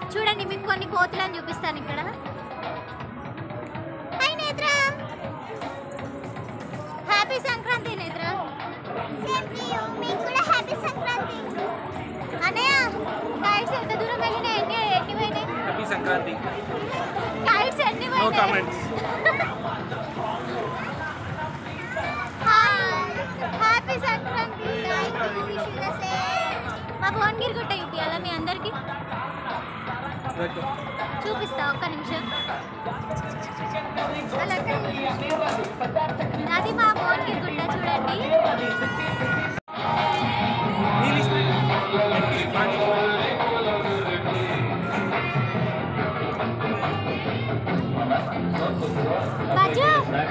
చూడండి మీకు కొన్ని కోతులను చూపిస్తాను ఇక్కడ హాయ్ నేత్ర హ్యాపీ సంక్రాంతి నేత్ర మీకు కూడా హ్యాపీ సంక్రాంతి అన్నయ్య కైట్స్ ఎంత దూరం వెళ్ళినా ఎన్ని ఎన్ని పోయినాయి హ్యాపీ సంక్రాంతి కైట్స్ ఎన్ని నో పోయినాయి కామెంట్స్ హ్యాపీ సంక్రాంతి మా భువనగిరి గుట్ట చూపించాలా మీ అందరికి చూపిస్తా ఒక్క నిమిషం అది మా భువనగిరి గుట్ట చూడండి బాజు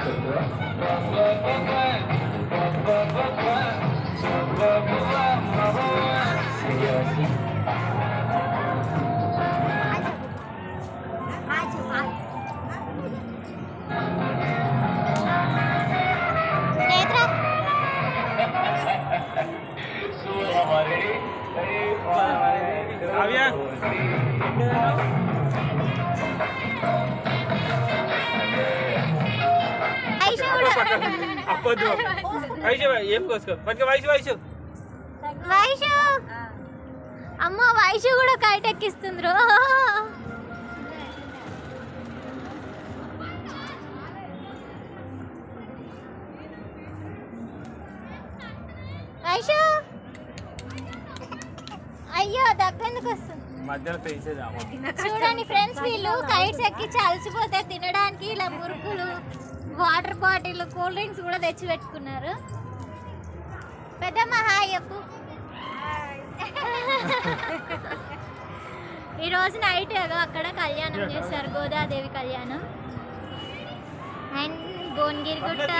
నేత్ర కావ్య ఐషు కూడా అప్పొద్దు వైషు ఏం కోసుకో పట్టుకో వైషు వైషు వైషు అమ్మ వైషు కూడా కైట్ ఎక్కిస్తుండ్రు వైషు అయ్యో దెబ్బెందుకు వస్తుంది మధ్యలో పెంచేది అమ్మ చూడండి ఫ్రెండ్స్ వీళ్ళు కైట్స్ ఎక్కి అలసిపోతే తినడానికి ఇలా మురుకులు వాటర్ బాటిల్ కూల్ డ్రింక్స్ కూడా తెచ్చి పెట్టుకున్నారు పెద్దమ్మ హాయ్ చెప్పు ఈ రోజు నైట్ ఏదో అక్కడ కళ్యాణం చేస్తారు గోదాదేవి కళ్యాణం అండ్ భువనగిరి గుట్ట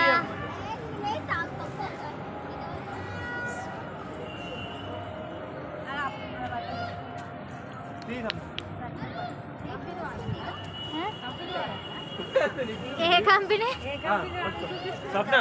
ఏ కంపెనీ స్వప్న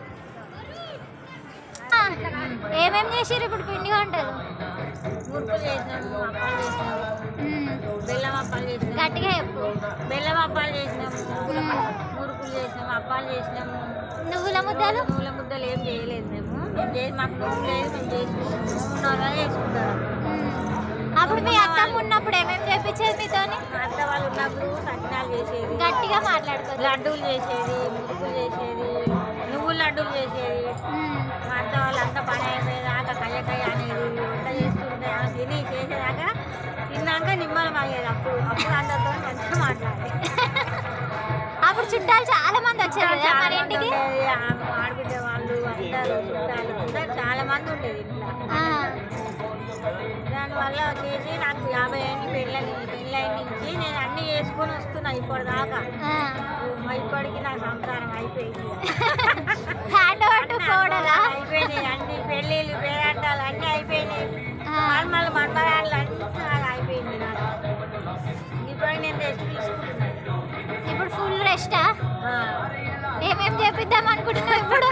ఏమేం చేసారు ఇప్పుడు పిండి వంటలు మురుకులు చేసినాము అప్పాలు చేసినాము మ్మ్. బెల్లం అప్పాలు చేసినాము గట్టిగా చెప్పు బెల్లం అప్పాలు చేసినాము మ్మ్. మురుకులు చేసినాము అప్పాలు చేసినాము నువ్వుల ముద్దలు నువ్వుల ముద్దలు ఏం చేయలేదు మేము మేము చేసి మాకు నువ్వు లేదు మేము చేసుకుంటాము ఉన్నవాళ్ళ చేసుకుంటారు మ్మ్. అప్పుడు మీ అత్తమ్మ ఉన్నప్పుడు ఏమేమి చేపించేది మీతోని మా అత్త వాళ్ళు ఉన్నప్పుడు సకినాలు చేసేది గట్టిగా మాట్లాడుకో లడ్డూలు చేసేది మురుకులు చేసేది నువ్వుల లడ్డూలు చేసేది మ్మ్. మా అత్త వాళ్ళంతా పని అయిపోయేదాకా కయ్య కయ్య అనేది వంట చేస్తుంటే ఆమె తిని చేసేదాకా తిన్నాక నిమ్మలం అయ్యేది అప్పుడు అప్పుడు అందరితో మంచిగా మాట్లాడేది అప్పుడు చుట్టాలు చాలా మంది వచ్చారు కదా మన ఇంటికి ఉండేది, ఆమె ఆడబిడ్డ వాళ్ళు అందరూ చుట్టాలు అందరూ చాలా మంది ఉండేది ఇంట్లో ఆ. దానివల్ల వచ్చేసి నాకు యాభై ఏళ్ళు పెళ్ళని పెళ్ళైన నుంచి నేను అన్నీ చేసుకొని వస్తున్నా ఇప్పటిదాకా ఆ. మా ఇప్పటికి నా సంసారం అయిపోయింది హ్యాండ్ ఓవర్ టు కోడలా అయిపోయినాయి అన్ని పెళ్ళిళ్ళు పేరంటాలు అన్నీ అయిపోయినాయి ఆ. మళ్ళీ మన్మరాళ్ళు అన్నీ నాకు అయిపోయింది నాకు ఇప్పుడు నేను రెస్ట్ తీసుకుంటున్నాను ఇప్పుడు ఫుల్ రెస్టా ఆ. ఏమేం చేపిద్దాం అనుకుంటున్నావు ఇప్పుడు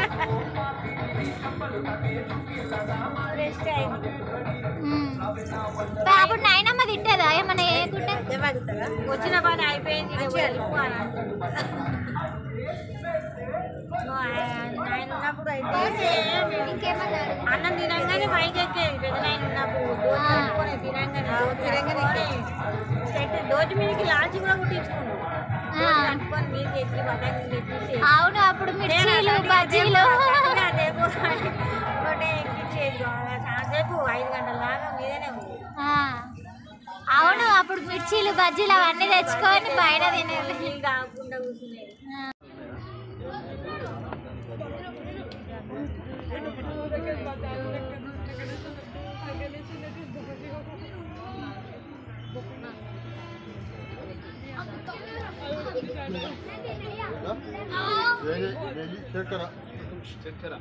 రెస్ట్ అయింది మ్మ్. అప్పుడు నాయనమ్మ తింటదా ఏమన్నా వేయకుంటే వచ్చిన పని అయిపోయింది ఇక వెళ్ళిపో అని అంటుంది. నువ్వు ఆయన ఆయన ఉన్నప్పుడు అయితే ఇంకేమన్నారు అన్నం తినంగానే పైకి ఎక్కేది పెద్ద నాయన ఉన్నప్పుడు దోతి ఆ. కట్టుకొని తినంగానే దోతి కట్టుకొని సెట్ దోటి మీదకి లాల్చి కూడా కుట్టించుకున్నాడు ఆ. దోతి కట్టుకొని మీదకి ఎక్కి పతంగి ఎక్కించి అవును అప్పుడు మిర్చీలు బజ్జీలు ఒకటే ఎక్కించేది చాలాసేపు ఐదు గంటల దాకా మీదనే ఉంది ఆ. అవును అప్పుడు మిర్చీలు బజ్జీలు అవన్నీ తెచ్చుకొని బయట తినేది నీళ్ళు తాగకుండా కూర్చునేది చక్కెర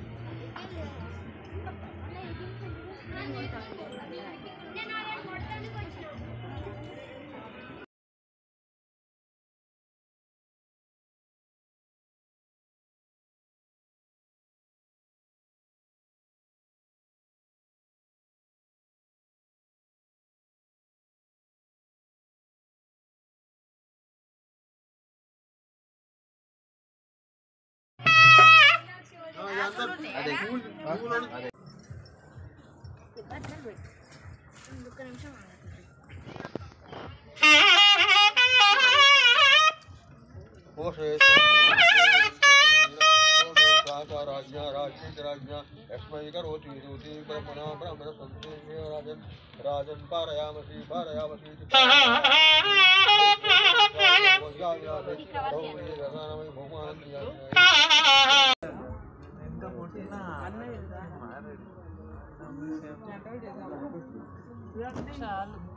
రాజన్ పారయామసి పారయామసి చాలు